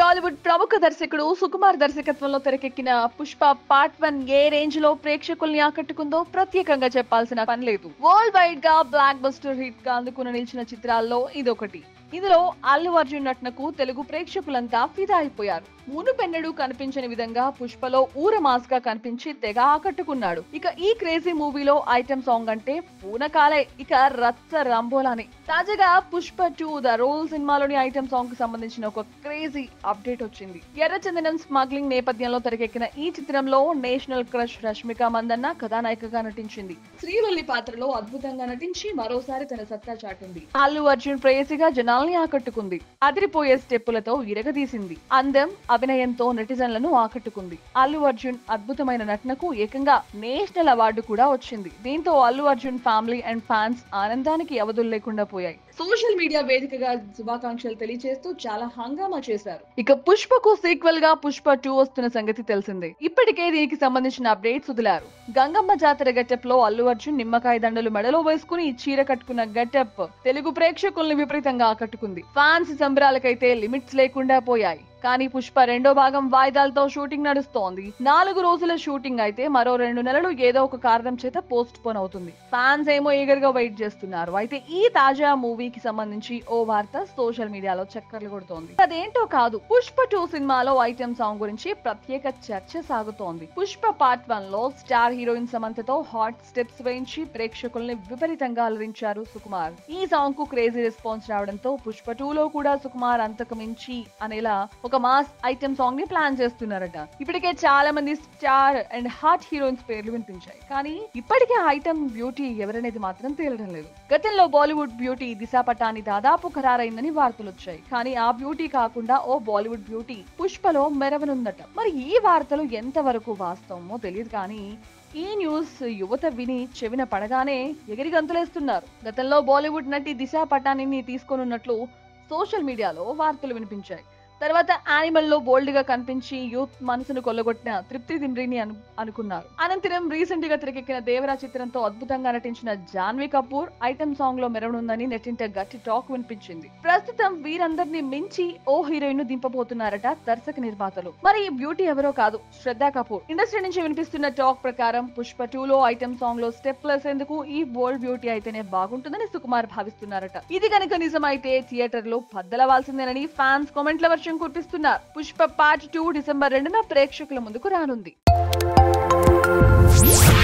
టాలీవుడ్ ప్రముఖ దర్శకుడు సుకుమార్ దర్శకత్వంలో తెరకెక్కిన పుష్ప పార్ట్ వన్ ఏ రేంజ్ లో ప్రేక్షకుల్ని ఆకట్టుకుందో ప్రత్యేకంగా చెప్పాల్సిన పని లేదు వరల్డ్ వైడ్ గా బ్లాక్ బస్టర్ హిట్ గా అందుకుని నిలిచిన చిత్రాల్లో ఇదొకటి ఇందులో అల్లు అర్జున్ నటనకు తెలుగు ప్రేక్షకులంతా ఫిదా అయిపోయారు మునుపెన్నడూ కనిపించని విధంగా పుష్పలో ఊర మాస్ గా కనిపించి తెగ ఆకట్టుకున్నాడు ఇక ఈ క్రేజీ మూవీలో ఐటమ్ సాంగ్ అంటే పూనకాలే ఇక రచ్చ రంబోలాని తాజాగా పుష్ప టూ ద రోల్ సినిమాలోని ఐటమ్ సాంగ్ కు సంబంధించిన ఒక క్రేజీ అప్డేట్ వచ్చింది ఎర్రచందనం స్మగ్లింగ్ నేపథ్యంలో తెరకెక్కిన ఈ చిత్రంలో నేషనల్ క్రష్ రష్మిక మందన్న కథానాయికగా నటించింది శ్రీవల్లి పాత్రలో అద్భుతంగా నటించి మరోసారి తన సత్తా చాటింది అల్లు అర్జున్ ప్రేయసిగా జనాల్ని ఆకట్టుకుంది అదిరిపోయే స్టెప్పులతో ఇరగదీసింది అందం అభినయంతో నెటిజన్లను ఆకట్టుకుంది అల్లు అర్జున్ అద్భుతమైన నటనకు ఏకంగా నేషనల్ అవార్డు కూడా వచ్చింది దీంతో Allu Arjun family and fans ఆనందానికి అవధులు లేకుండా పోయాయి సోషల్ మీడియా వేదికగా శుభాకాంక్షలు తెలియజేస్తూ చాలా హంగామా చేశారు ఇక పుష్పకు సీక్వెల్ గా పుష్ప టూ వస్తున్న సంగతి తెలిసిందే ఇప్పటికే దీనికి సంబంధించిన అప్డేట్స్ వదిలారు గంగమ్మ జాతర గెటప్ లో అల్లు అర్జున్ నిమ్మకాయ దండలు మెడలో వేసుకుని చీర కట్టుకున్న గెటప్ తెలుగు ప్రేక్షకుల్ని విపరీతంగా ఆకట్టుకుంది ఫ్యాన్స్ సంబరాలకైతే లిమిట్స్ లేకుండా పోయాయి కానీ పుష్ప రెండో భాగం వాయిదాలతో షూటింగ్ నడుస్తోంది నాలుగు రోజుల షూటింగ్ అయితే మరో రెండు నెలలు ఏదో ఒక కారణం చేత పోస్ట్ పోన్ అవుతుంది ఫ్యాన్స్ ఏమో ఈగర్ గా వెయిట్ చేస్తున్నారు అయితే ఈ తాజా మూవీకి సంబంధించి ఓ వార్త సోషల్ మీడియాలో చక్కర్లు కొడుతోంది అదేంటో కాదు పుష్ప టూ సినిమాలో ఐటెం సాంగ్ గురించి ప్రత్యేక చర్చ సాగుతోంది పుష్ప పార్ట్ వన్ లో స్టార్ హీరోయిన్ సమంతతో హాట్ స్టెప్స్ వేయించి ప్రేక్షకుల్ని విపరీతంగా అలరించారు సుకుమార్ ఈ సాంగ్ కు క్రేజీ రెస్పాన్స్ రావడంతో పుష్ప టూ లో కూడా సుకుమార్ అంతకు మించి అనేలా ఒక మాస్ ఐటెం సాంగ్ ని ప్లాన్ చేస్తున్నారట ఇప్పటికే చాలా మంది స్టార్ అండ్ హాట్ హీరోయిన్స్ పేర్లు వినిపించాయి కానీ ఇప్పటికే ఐటెం బ్యూటీ ఎవరనేది మాత్రం తేలడం లేదు గతంలో బాలీవుడ్ బ్యూటీ దిశా పటాని దాదాపు ఖరారైందని వార్తలు వచ్చాయి కానీ ఆ బ్యూటీ కాకుండా ఓ బాలీవుడ్ బ్యూటీ పుష్పలో మెరవనుందట మరి ఈ వార్తలు ఎంతవరకు వాస్తవమో తెలియదు కానీ ఈ న్యూస్ యువత విని చెవిన పడగానే ఎగిరి గంతులేస్తున్నారు గతంలో బాలీవుడ్ నటి దిశా పటానిని తీసుకొనున్నట్లు సోషల్ మీడియాలో వార్తలు వినిపించాయి తర్వాత యానిమల్ లో బోల్డ్ గా కనిపించి యూత్ మనసును కొల్లగొట్టిన తృప్తి దిమ్రిని అను అనుకున్నారు అనంతరం రీసెంట్ గా తెరకెక్కిన దేవరా చిత్రంతో అద్భుతంగా నటించిన జాన్వీ కపూర్ ఐటమ్ సాంగ్ లో మెరవనుందని నెట్టింట గట్టి టాక్ వినిపించింది ప్రస్తుతం వీరందరినీ మించి ఓ హీరోయిన్ ను దింపబోతున్నారట దర్శక నిర్మాతలు మరి ఈ బ్యూటీ ఎవరో కాదు శ్రద్ధా కపూర్ ఇండస్ట్రీ నుంచి వినిపిస్తున్న టాక్ ప్రకారం పుష్ప టూ లో ఐటమ్ సాంగ్ లో స్టెప్ వేసేందుకు ఈ బోల్డ్ బ్యూటీ అయితేనే బాగుంటుందని సుకుమార్ భావిస్తున్నారట ఇది కనుక నిజమైతే థియేటర్ లో బద్దలవాల్సిందేనని ఫ్యాన్స్ కామెంట్ల వర్షం కురిపిస్తున్నారు పుష్ప పార్ట్ టూ డిసెంబర్ రెండున ప్రేక్షకుల ముందుకు రానుంది